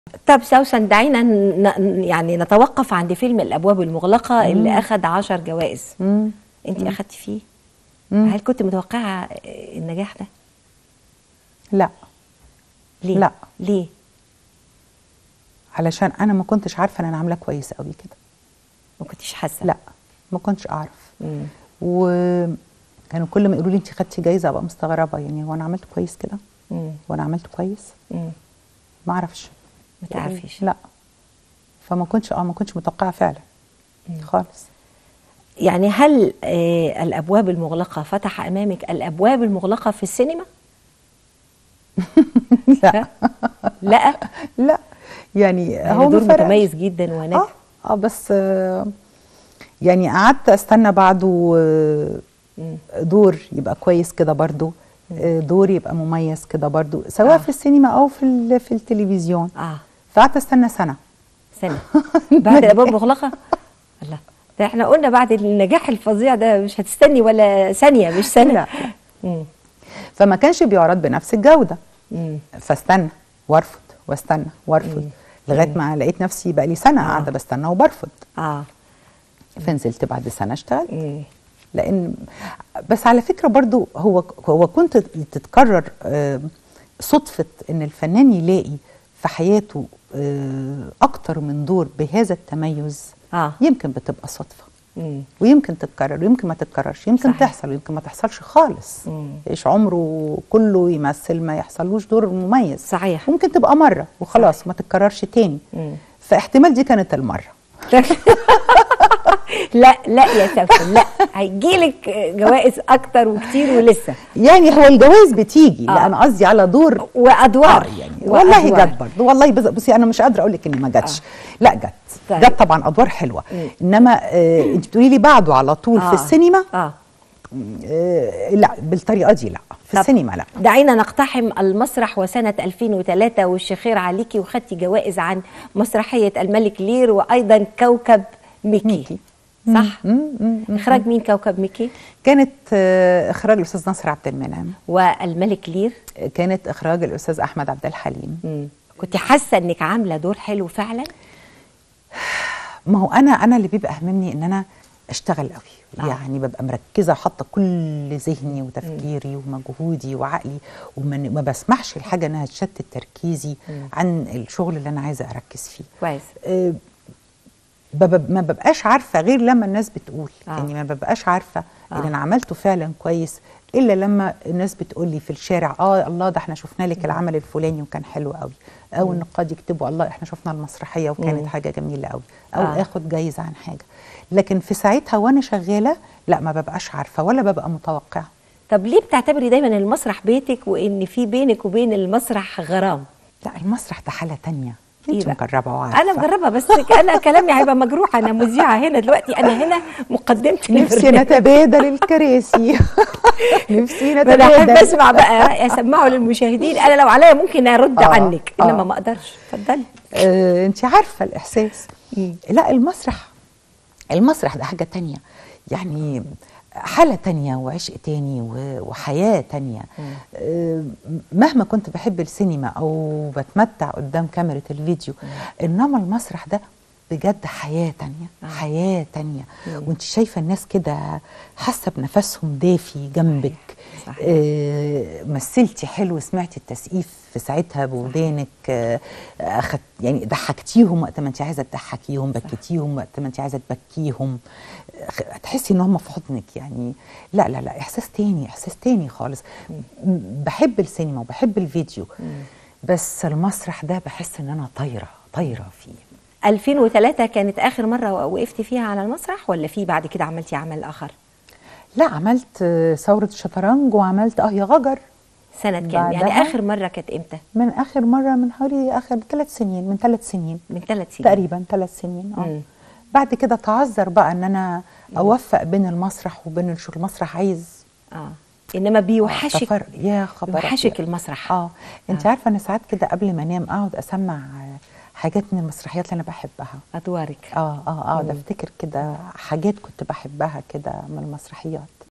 طب سوسن دعينا ن- يعني نتوقف عند فيلم الابواب المغلقه اللي اخذ عشر جوائز مم. انت اخذتي فيه مم. هل كنت متوقعه النجاح ده لا ليه لا. ليه علشان انا ما كنتش عارفه ان انا عامله كويس قوي كده ما كنتيش حاسه لا ما كنتش اعرف مم. وكانوا كل ما يقولوا لي انت خدتي جايزه ابقى مستغربه يعني هو انا عملت كويس كده مم. وانا عملت كويس مم. ما اعرفش ما تعرفيش لا فما كنتش اه ما كنتش متوقعه فعلا خالص يعني هل آه الابواب المغلقه فتح امامك الابواب المغلقه في السينما لا لا لا يعني يعني هو دور ما فرقش. متميز جدا ونجح اه اه بس آه يعني قعدت استنى بعده آه، مم. دور يبقى كويس كده برضو آه، دور يبقى مميز كده برضو سواء آه. في السينما او في ال- في التلفزيون اه فقعدت استنى سنه سنه بعد الابواب المغلقه الله ده احنا قلنا بعد النجاح الفظيع ده مش هتستني ولا ثانيه مش سنه لا مم. فما كانش بيعرض بنفس الجوده مم. فاستنى وارفض واستنى وارفض لغايه ما لقيت نفسي بقى لي سنه قاعده بستنى وبرفض اه فنزلت بعد سنه اشتغلت مم. لان بس على فكره برضو هو هو كنت تتكرر آه، صدفه ان الفنان يلاقي في حياته آه، اكتر من دور بهذا التميز اه يمكن بتبقى صدفه مم. ويمكن تتكرر ويمكن ما تتكررش يمكن صحيح. تحصل ويمكن ما تحصلش خالص مم. ايش عمره كله يمثل ما يحصلوش دور مميز صحيح ممكن تبقى مره وخلاص ما تتكررش تاني مم. فاحتمال دي كانت المره لا لا يا سوسن لا هيجيلك جوائز اكتر وكتير ولسه يعني هو الجواز بتيجي آه. لا انا قصدي على دور وادوار اه يعني والله وأدوار. جت برضه والله بز- بصي انا مش قادره اقول لك ان ما جاتش آه. لا جت طيب. جت طبعا ادوار حلوه مم. انما آه انت بتقولي لي بعده على طول آه. في السينما اه آه لا بالطريقه دي لا في طب. السينما لا دعينا نقتحم المسرح وسنة 2003 والشخير عليكي وخدتي جوائز عن مسرحية الملك لير وأيضا كوكب ميكي, ميكي. صح؟ مم، مم، مم. إخراج مين كوكب ميكي كانت آه اخراج الاستاذ نصر عبد المنعم والملك لير كانت اخراج الاستاذ احمد عبد الحليم مم. كنت حاسة إنك عاملة دور حلو فعلا؟ ما هو انا انا اللي بيبقى هممني ان انا اشتغل قوي آه. آه. يعني ببقى مركزه حاطه كل ذهني وتفكيري ومجهودي وعقلي وما ما بسمحش الحاجه انها تشتت تركيزي عن الشغل اللي انا عايزه اركز فيه كويس أه بب- ما ببقاش عارفه غير لما الناس بتقول آه. آه. يعني ما ببقاش عارفه آه. ان انا عملته فعلا كويس الا لما الناس بتقول لي في الشارع اه الله ده احنا شفنا لك العمل الفلاني وكان حلو قوي او النقاد يكتبوا الله احنا شفنا المسرحيه وكانت مم. حاجه جميله قوي او آه. آه. اخد جايزه عن حاجه لكن في ساعتها وانا شغاله لا ما ببقاش عارفه ولا ببقى متوقعه طب ليه بتعتبري دايما المسرح بيتك وإن في بينك وبين المسرح غرام؟ لا المسرح ده حاله تانية إيه انت بقى؟ مجربه وعارفه أنا مجربة بس أنا كلامي هيبقى مجروح أنا مذيعة هنا دلوقتي أنا هنا مقدمة نفسي البرنامج. نتبادل الكراسي نفسي ما انا احب نتبادل اسمع بقى اسمعه للمشاهدين انا لو عليا ممكن ارد آه، عنك آه. انما ما اقدرش اتفضلي آه، انت عارفه الاحساس مم. لا المسرح المسرح ده حاجه تانية يعني حالة تانية وعشق تاني و- وحياة تانية آه، مهما كنت بحب السينما أو بتمتع قدام كاميرا الفيديو إنما المسرح ده بجد حياة تانية حياة تانية وانت شايفة الناس كده حاسة بنفسهم دافي جنبك صحيح. آه، مثلتي حلو سمعتي التسقيف في ساعتها بودانك آه، أخد يعني ضحكتيهم وقت ما انت عايزه تضحكيهم بكيتيهم وقت ما انت عايزه تبكيهم آه، تحسي ان هم في حضنك يعني لا لا لا احساس تاني احساس تاني خالص م- بحب السينما وبحب الفيديو بس المسرح ده بحس ان انا طايره طايره فيه 2003 كانت اخر مره وقفتي فيها على المسرح ولا في بعد كده عملتي عمل اخر لا عملت آه، ثوره الشطرنج وعملت اه يا غجر سنه كام يعني بعدها؟ اخر مره كانت امتى من اخر مره من حوالي اخر ثلاث سنين من ثلاث سنين من ثلاث سنين تقريبا ثلاث سنين مم. اه بعد كده تعذر بقى ان انا اوفق بين المسرح وبين الشغل المسرح عايز اه انما بيوحشك تفرق. يا خبر بيوحشك أبيض. المسرح اه انت عارفه انا ساعات كده قبل ما انام اقعد اسمع آه، حاجات من المسرحيات اللي انا بحبها ادوارك اه اه اقعد افتكر كده حاجات كنت بحبها كده من المسرحيات